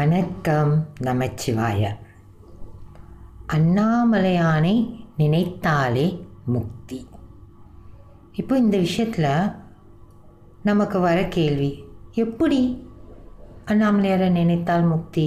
வணக்கம் நமச்சிவாய அண்ணாமலையானை நினைத்தாலே முக்தி இப்போ இந்த விஷயத்தில் நமக்கு வர கேள்வி எப்படி அண்ணாமலையாரை நினைத்தால் முக்தி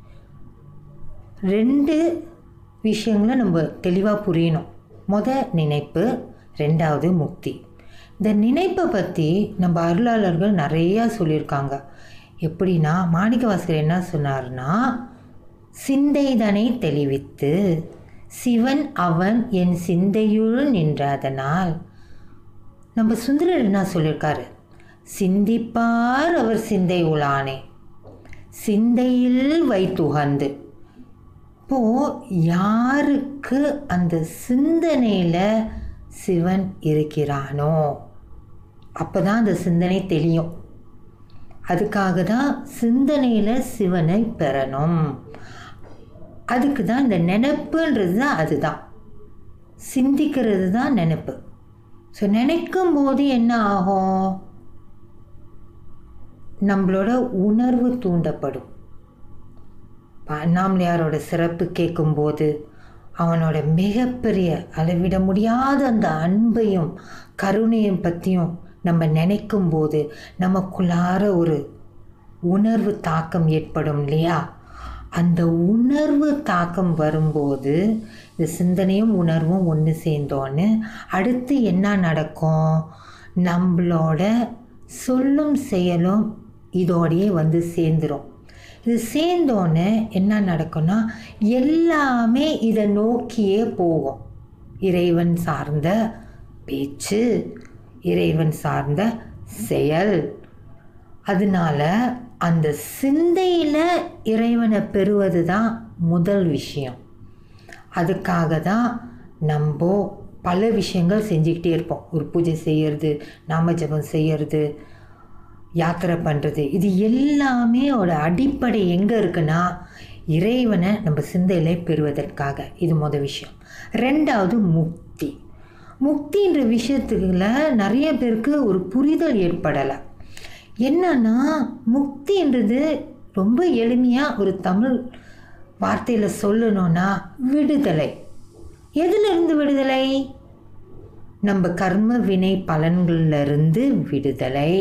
ரெண்டு விஷயங்களும் நம்ம தெளிவாக புரியணும் முத நினைப்பு ரெண்டாவது முக்தி இந்த நினைப்பை பற்றி நம்ம அருளாளர்கள் நிறையா சொல்லியிருக்காங்க எப்படின்னா மாணிக்கவாசகர் என்ன சொன்னார்னா சிந்தைதனை தெளிவித்து சிவன் அவன் என் சிந்தையுள் நின்றதனால் நம்ம சுந்தரர் என்ன சொல்லியிருக்காரு சிந்திப்பார் அவர் சிந்தை உளானே சிந்தையில் வைத்துகந்து இப்போ யாருக்கு அந்த சிந்தனையில் சிவன் இருக்கிறானோ அப்போ தான் அந்த சிந்தனை தெளியும் அதுக்காக தான் சிந்தனையில் சிவனை பெறணும் அதுக்கு தான் இந்த நினப்புன்றது தான் அதுதான் சிந்திக்கிறது தான் நினப்பு ஸோ நினைக்கும் போது என்ன ஆகும் நம்மளோட உணர்வு தூண்டப்படும் அண்ணாமலையாரோட சிறப்பு கேட்கும்போது அவனோட மிகப்பெரிய அளவிட முடியாத அந்த அன்பையும் கருணையும் பற்றியும் நம்ம நினைக்கும் போது நமக்குள்ளார ஒரு உணர்வு தாக்கம் ஏற்படும் இல்லையா அந்த உணர்வு தாக்கம் வரும்போது இந்த சிந்தனையும் உணர்வும் ஒன்று சேர்ந்தோன்னு அடுத்து என்ன நடக்கும் நம்மளோட சொல்லும் செயலும் இதோடையே வந்து சேர்ந்துடும் இது சேர்ந்தோன்னே என்ன நடக்கும்னா எல்லாமே இதை நோக்கியே போகும் இறைவன் சார்ந்த பேச்சு இறைவன் சார்ந்த செயல் அதனால அந்த சிந்தையில் இறைவனை பெறுவது தான் முதல் விஷயம் அதுக்காக தான் நம்ம பல விஷயங்கள் செஞ்சுக்கிட்டே இருப்போம் ஒரு பூஜை செய்கிறது நாம ஜபம் செய்கிறது யாத்திரை பண்ணுறது இது எல்லாமே ஒரு அடிப்படை எங்கே இருக்குன்னா இறைவனை நம்ம சிந்தையில் பெறுவதற்காக இது மொதல் விஷயம் ரெண்டாவது முக்தி முக்தின்ற விஷயத்துக்குள்ள நிறைய பேருக்கு ஒரு புரிதல் ஏற்படலை என்னன்னா முக்தின்றது ரொம்ப எளிமையாக ஒரு தமிழ் வார்த்தையில் சொல்லணும்னா விடுதலை எதிலிருந்து விடுதலை நம்ம கர்ம வினை பலன்களிலிருந்து விடுதலை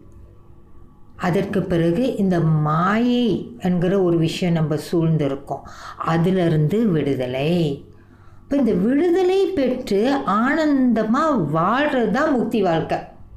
அதற்கு பிறகு இந்த மாயை என்கிற ஒரு விஷயம் நம்ம சூழ்ந்திருக்கோம் அதிலிருந்து விடுதலை இப்போ இந்த விடுதலை பெற்று ஆனந்தமாக வாழ்கிறது தான் முக்தி வாழ்க்கை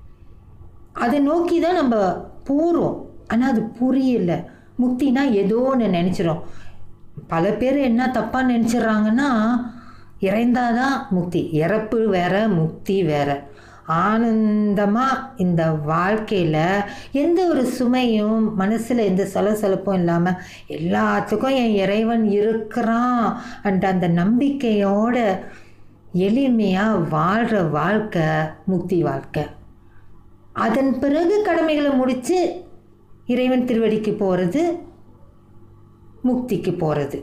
அதை நோக்கி தான் நம்ம போகிறோம் ஆனால் அது புரியல முக்தினா ஏதோ ஒன்று நினச்சிரும் பல பேர் என்ன தப்பாக நினச்சிட்றாங்கன்னா இறைந்தாதான் முக்தி இறப்பு வேற முக்தி வேற ஆனந்தமாக இந்த வாழ்க்கையில் எந்த ஒரு சுமையும் மனசில் எந்த சலசலப்பும் இல்லாமல் எல்லாத்துக்கும் என் இறைவன் இருக்கிறான் அன்ற அந்த நம்பிக்கையோட எளிமையாக வாழ்கிற வாழ்க்கை முக்தி வாழ்க்கை அதன் பிறகு கடமைகளை முடித்து இறைவன் திருவடிக்கு போகிறது முக்திக்கு போகிறது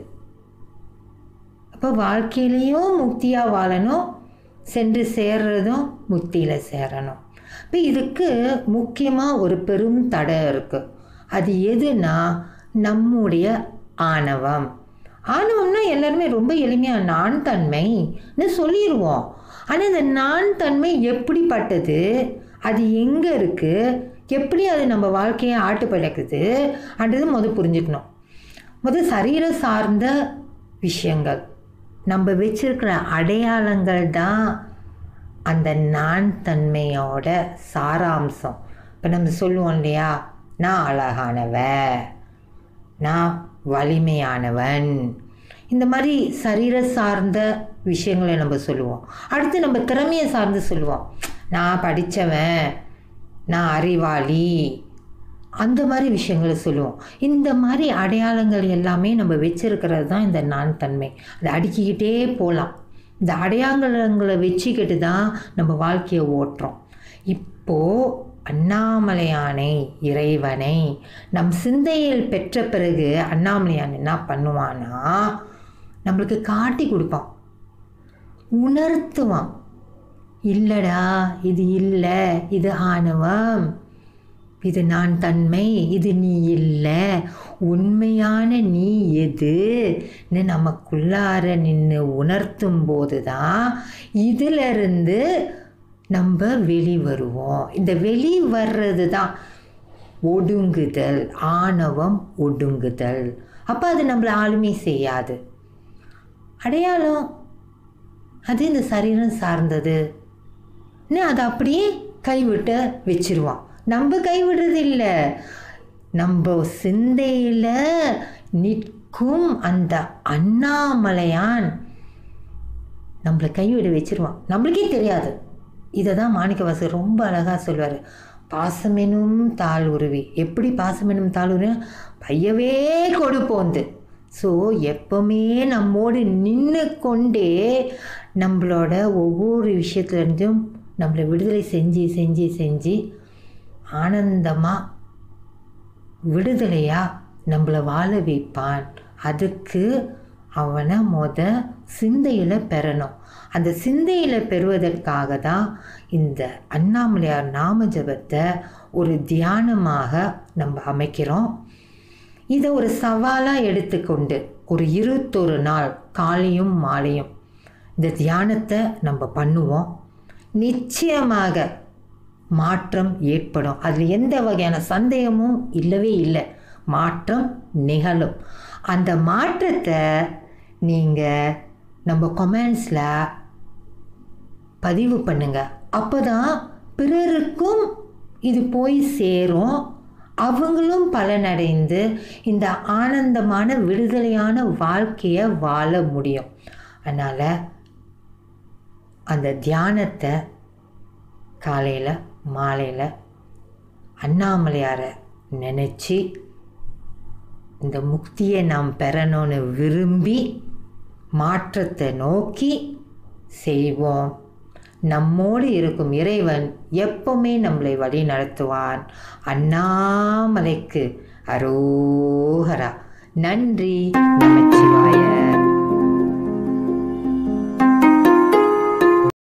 அப்போ வாழ்க்கையிலையும் முக்தியாக வாழணும் சென்று சேர்றதும் முக்தியில் சேரணும் இப்போ இதுக்கு முக்கியமாக ஒரு பெரும் தடை இருக்குது அது எதுனா நம்முடைய ஆணவம் ஆணவம்னா எல்லாருமே ரொம்ப எளிமையாக நான் தன்மைன்னு சொல்லிடுவோம் ஆனால் இந்த நான் தன்மை எப்படிப்பட்டது அது எங்கே இருக்குது எப்படி அது நம்ம வாழ்க்கையை ஆட்டு பழக்குது அன்றது முதல் புரிஞ்சுக்கணும் முதல் சரீர சார்ந்த விஷயங்கள் நம்ம வச்சிருக்கிற அடையாளங்கள் தான் அந்த நான் தன்மையோட சாராம்சம் இப்போ நம்ம சொல்லுவோம் இல்லையா நான் அழகானவ நான் வலிமையானவன் இந்த மாதிரி சரீர சார்ந்த விஷயங்களை நம்ம சொல்லுவோம் அடுத்து நம்ம திறமையை சார்ந்து சொல்லுவோம் நான் படித்தவன் நான் அறிவாளி அந்த மாதிரி விஷயங்களை சொல்லுவோம் இந்த மாதிரி அடையாளங்கள் எல்லாமே நம்ம வச்சிருக்கிறது தான் இந்த நான் தன்மை அதை அடுக்கிக்கிட்டே போகலாம் இந்த அடையாளங்களை வச்சுக்கிட்டு தான் நம்ம வாழ்க்கையை ஓட்டுறோம் இப்போது அண்ணாமலையானை இறைவனை நம் சிந்தையில் பெற்ற பிறகு அண்ணாமலையான் என்ன பண்ணுவான்னா நம்மளுக்கு காட்டி கொடுப்பான் உணர்த்துவான் இல்லடா இது இல்லை இது ஆணவம் இது நான் தன்மை இது நீ இல்லை உண்மையான நீ எதுன்னு நமக்குள்ளார நின்று உணர்த்தும் போது தான் இதிலிருந்து நம்ம வெளி வருவோம் இந்த வெளி வர்றது தான் ஒடுங்குதல் ஆணவம் ஒடுங்குதல் அப்போ அது நம்மளை ஆளுமை செய்யாது அடையாளம் அது இந்த சரீரம் சார்ந்தது அதை அப்படியே கைவிட்டு வச்சிருவான் நம்ம கைவிடுறது இல்லை நம்ம சிந்தையில் நிற்கும் அந்த அண்ணாமலையான் நம்மளை கைவிட வச்சிருவான் நம்மளுக்கே தெரியாது இதை தான் மாணிக்கவாசகர் ரொம்ப அழகாக சொல்வார் பாசமெனும் தாள் உருவி எப்படி பாசமெனும் தாள் உருவி பையவே கொடுப்போந்து ஸோ எப்பவுமே நம்மோடு நின்று கொண்டே நம்மளோட ஒவ்வொரு விஷயத்துலேருந்தும் நம்மளை விடுதலை செஞ்சு செஞ்சு செஞ்சு ஆனந்தமாக விடுதலையாக நம்மளை வாழ வைப்பான் அதுக்கு அவனை மொத சிந்தையில் பெறணும் அந்த சிந்தையில் பெறுவதற்காக தான் இந்த அண்ணாமலையார் நாம ஜபத்தை ஒரு தியானமாக நம்ம அமைக்கிறோம் இதை ஒரு சவாலாக எடுத்துக்கொண்டு ஒரு இருபத்தொரு நாள் காலையும் மாலையும் இந்த தியானத்தை நம்ம பண்ணுவோம் நிச்சயமாக மாற்றம் ஏற்படும் அதில் எந்த வகையான சந்தேகமும் இல்லவே இல்லை மாற்றம் நிகழும் அந்த மாற்றத்தை நீங்கள் நம்ம கொமெண்ட்ஸில் பதிவு பண்ணுங்க அப்போ தான் பிறருக்கும் இது போய் சேரும் அவங்களும் பலனடைந்து இந்த ஆனந்தமான விடுதலையான வாழ்க்கையை வாழ முடியும் அதனால் அந்த தியானத்தை காலையில் மாலையில் அண்ணாமலையாரை நினச்சி இந்த முக்தியை நாம் பெறணும்னு விரும்பி மாற்றத்தை நோக்கி செய்வோம் நம்மோடு இருக்கும் இறைவன் எப்பவுமே நம்மளை வழி நடத்துவான் அண்ணாமலைக்கு அரோகரா நன்றி நமச்சிவாய